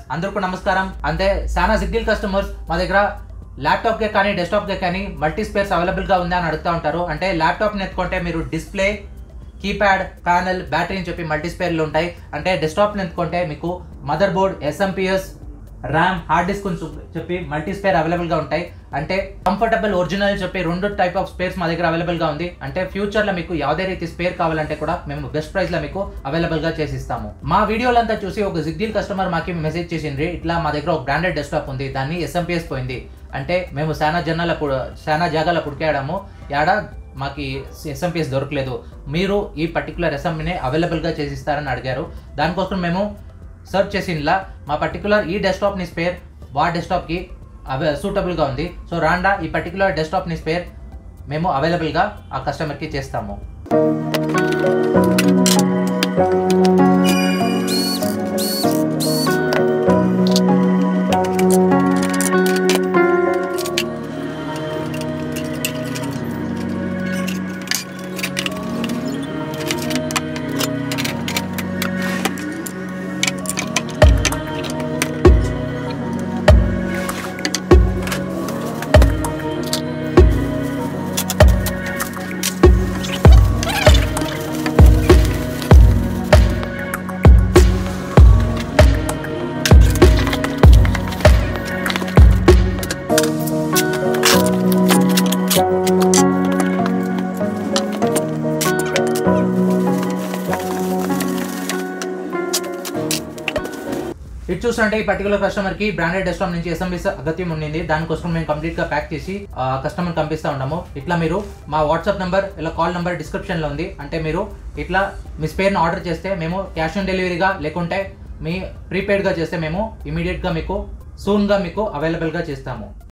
అందరికీ నమస్కారం అంతే చాలా సిగ్గిల్ కస్టమర్స్ మా దగ్గర ల్యాప్టాప్ కే కానీ డెస్క్టాప్ కే కానీ మల్టీ స్పేర్స్ అవైలబుల్ గా ఉందా అని అడుగుతూ ఉంటారు అంటే ల్యాప్టాప్ ఎత్తుకుంటే మీరు డిస్ప్లే కీప్యాడ్ ప్యానల్ బ్యాటరీ అని చెప్పి మల్టీ స్పేర్లు ఉంటాయి అంటే డెస్క్టాప్ ఎత్తుకుంటే మీకు motherboard SMPS RAM hard disk అని చెప్పి- చెప్పి మల్టీ స్పేర్ అవైలబుల్ గా ఉంటాయి అంటే కంఫర్టబుల్ ఒరిజినల్ చెప్పి రెండు టైప్ ఆఫ్ స్పేర్స్ మా దగ్గర అవైలబుల్ గా ఉంది అంటే ఫ్యూచర్ లో మీకు ಯಾವುದೇ ರೀತಿ స్పేర్ కావాలంటే కూడా మేము బెస్ట్ ప్రైస్ లో మీకు అవైలబుల్ గా చేసిస్తాము మా వీడియోలంతా చూసి ఒక జిగ్డిల్ కస్టమర్ మాకి మెసేజ్ చేసిండ్రి ఇట్లా మా దగ్గర ఒక బ్రాండెడ్ డెస్క్టాప్ ఉంది దాన్ని ఎస్ఎంపిఎస్ పోయింది అంటే మేము చాలా జనాల చాలా జాగాల పుడికాడాము యాడ మాకు ఎస్ఎంపిఎస్ దొరకలేదు మీరు ఈ పర్టికులర్ ఎస్ఎంని అవైలబుల్గా చేసిస్తారని అడిగారు దానికోసం మేము సెర్చ్ చేసినలా మా పర్టికులర్ ఈ డెస్క్టాప్ని స్పేర్ వా డెస్క్టాప్కి అవే సూటబుల్గా ఉంది సో రాండా ఈ పర్టికులర్ డెస్క్టాప్ని స్పేర్ మేము అవైలబుల్గా ఆ కస్టమర్కి చేస్తాము ఇటు చూస్తుంటే ఈ పర్టికులర్ కస్టమర్ కి బ్రాండెడ్ డెస్క్టాప్ నుంచి ఎస్ఎంబీస్ అగత్యం ఉండింది దానికోసం మేము కంప్లీట్ గా ప్యాక్ చేసి కస్టమర్ పంపిస్తా ఉన్నాము ఇట్లా మీరు మా వాట్సాప్ నంబర్ ఇలా కాల్ నంబర్ డిస్క్రిప్షన్ లో ఉంది అంటే మీరు ఇట్లా మీ స్పేర్ ఆర్డర్ చేస్తే మేము క్యాష్ ఆన్ డెలివరీగా లేకుంటే మీ ప్రీపెయిడ్ గా చేస్తే మేము ఇమీడియట్ గా మీకు సూన్ గా మీకు అవైలబుల్ గా చేస్తాము